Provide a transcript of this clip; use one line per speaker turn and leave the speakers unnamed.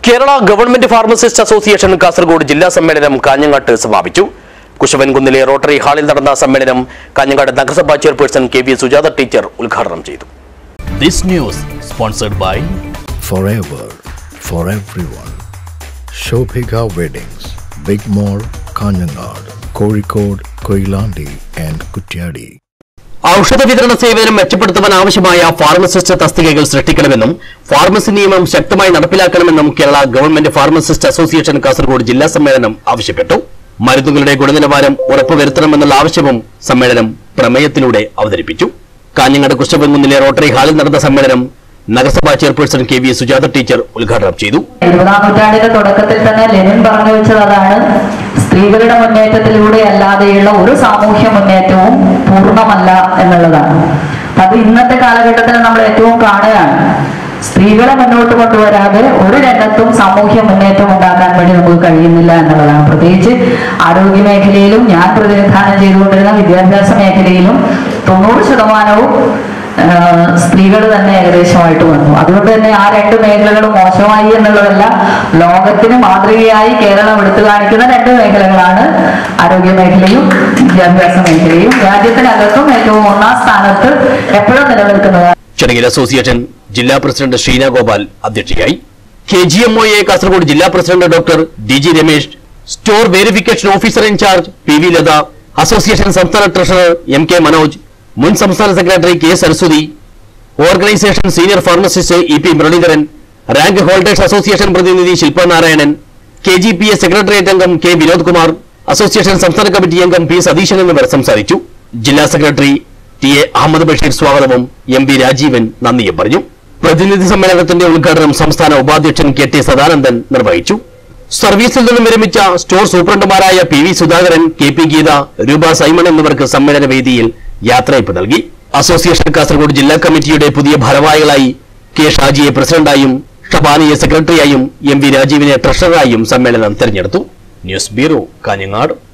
Kerala government pharmacist association Kasaragod ജില്ലാ സമ്മേളനം കാഞ്ഞങ്ങാട്ട് സമാപിച്ചു കുശവൻകുന്നിലെ റോട്ടറി ഹാളിൽ നടന്ന സമ്മേളനം കാഞ്ഞങ്ങാട് നഗരസഭാ chairperson K V Sujatha teacher ഉദ്ഘാടനം ചെയ്തു
This news sponsored by
forever for everyone. Shobhika Weddings, Big Mall, Kanyanad, Kozhikode, Koilandi and Kutyadi.
ഔഷധ വിതരണ സേവനം മെച്ചപ്പെടുത്തുവാൻ ആവശ്യമായ ഫാർമസിസ്റ്റ് തസ്തികകൾ സൃഷ്ടിക്കണമെന്നും ഫാർമസി നിയമം ശക്തമായി നടപ്പിലാക്കണമെന്നും Kerala government pharmacist association Kasaragod ജില്ലാ സമ്മേളനം ആവശ്യപ്പെട്ടു മരുന്നുകളുടെ ഗുണനിലവാരം ഉറപ്പുവരുത്തണമെന്നുള്ള ആവശ്യവും സമ്മേളനം പ്രമേയത്തിലൂടെ അവതരിപ്പിച്ചു കാഞ്ഞങ്ങാട് കുശവൻകുന്നിലെ റോട്ടറി ഹാളിൽ നടന്ന സമ്മേളനം നഗരസഭാ chairperson K V Sujatha teacher ഉദ്ഘാടനം ചെയ്തു
ഇരുപതാം നൂറ്റാണ്ടിന്റെ തുടക്കത്തിൽ തന്നെ ലെനിൻ പറഞ്ഞു വെച്ചത് അതാണ് സ്ത്രീകളുടെ മുന്നേറ്റത്തിലൂടെ അല്ലാതെയുള്ള ഒരു സാമൂഹ്യ മുന്നേറ്റവും പൂർണ്ണമല്ല എന്നുള്ളതാണ് അപ്പൊ അത് ഇന്നത്തെ കാലഘട്ടത്തിൽ നമ്മൾ ഏറ്റവും കാണുകയാണ് സ്ത്രീകളെ മുന്നോട്ട് കൊണ്ടുവരാതെ ഒരു രംഗത്തും സാമൂഹ്യ മുന്നേറ്റം ഉണ്ടാക്കാൻ വേണ്ടി നമുക്ക് കഴിയുന്നില്ല എന്നുള്ളതാണ് പ്രത്യേകിച്ച് ആരോഗ്യ മേഖലയിലും ഞാൻ പ്രതിനിധാനം ചെയ്തുകൊണ്ടിരുന്ന വിദ്യാഭ്യാസ മേഖലയിലും തൊണ്ണൂറ് ശതമാനവും സ്ത്രീകൾ തന്നെ ഏകദേശമായിട്ട് വന്നു അതുകൊണ്ട് തന്നെ ആ രണ്ട് മേഖലകളും മോശമായി എന്നുള്ളതല്ല ലോകത്തിന് മാതൃകയായി കേരളം എടുത്തു കാണിക്കുന്ന രണ്ട് മേഖലകളാണ് ആരോഗ്യ മേഖലയും വിദ്യാഭ്യാസ മേഖലയും രാജ്യത്തിനകത്തും ഏറ്റവും ഒന്നാം സ്ഥാനത്ത് എപ്പോഴും നിലനിൽക്കുന്നതാണ്
ചടങ്ങിൽ അസോസിയേഷൻ ജില്ലാ പ്രസിഡന്റ് ഷീന ഗോപാൽ അധ്യക്ഷയായി K G M O A Kasaragod ജില്ലാ president doctor D G Ramesh store verification officer in charge P V Latha association സംസ്ഥാന ട്രഷറർ എം കെ മനോജ് മുൻ സംസ്ഥാന secretary K Saraswathi organisation senior pharmacist E P Muraleedharan rank holders association പ്രതിനിധി Shilpa Narayanan K G P S secretariat അംഗം K Vinod Kumar association സംസ്ഥാന committee അംഗം P Sathishan എന്നിവർ സംസാരിച്ചു ജില്ലാ secretary T A Ahammed Basheer സ്വാഗതവും എം പി രാജീവൻ നന്ദിയും പറഞ്ഞു പ്രതിനിധി സമ്മേളനത്തിന്റെ ഉദ്ഘാടനം സംസ്ഥാന ഉപാധ്യക്ഷൻ കെ ടി സദാനന്ദൻ നിർവഹിച്ചു സർവീസിൽ നിന്നും വിരമിച്ച സ്റ്റോർ സൂപ്രണ്ടുമാരായ P V Sudhakaran K P Geetha Roopa Simon എന്നിവർക്ക് സമ്മേളന വേദിയിൽ യാത്രയപ്പ് നൽകി അസോസിയേഷൻ കാസർഗോഡ് ജില്ലാ കമ്മിറ്റിയുടെ പുതിയ ഭാരവാഹികളായി കെ ഷാജിയെ പ്രസിഡന്റായും ഷബാനിയെ സെക്രട്ടറിയായും എം വി രാജീവിനെ ട്രഷററായും സമ്മേളനം തെരഞ്ഞെടുത്തു ന്യൂസ് ബ്യൂറോ കാഞ്ഞങ്ങാട്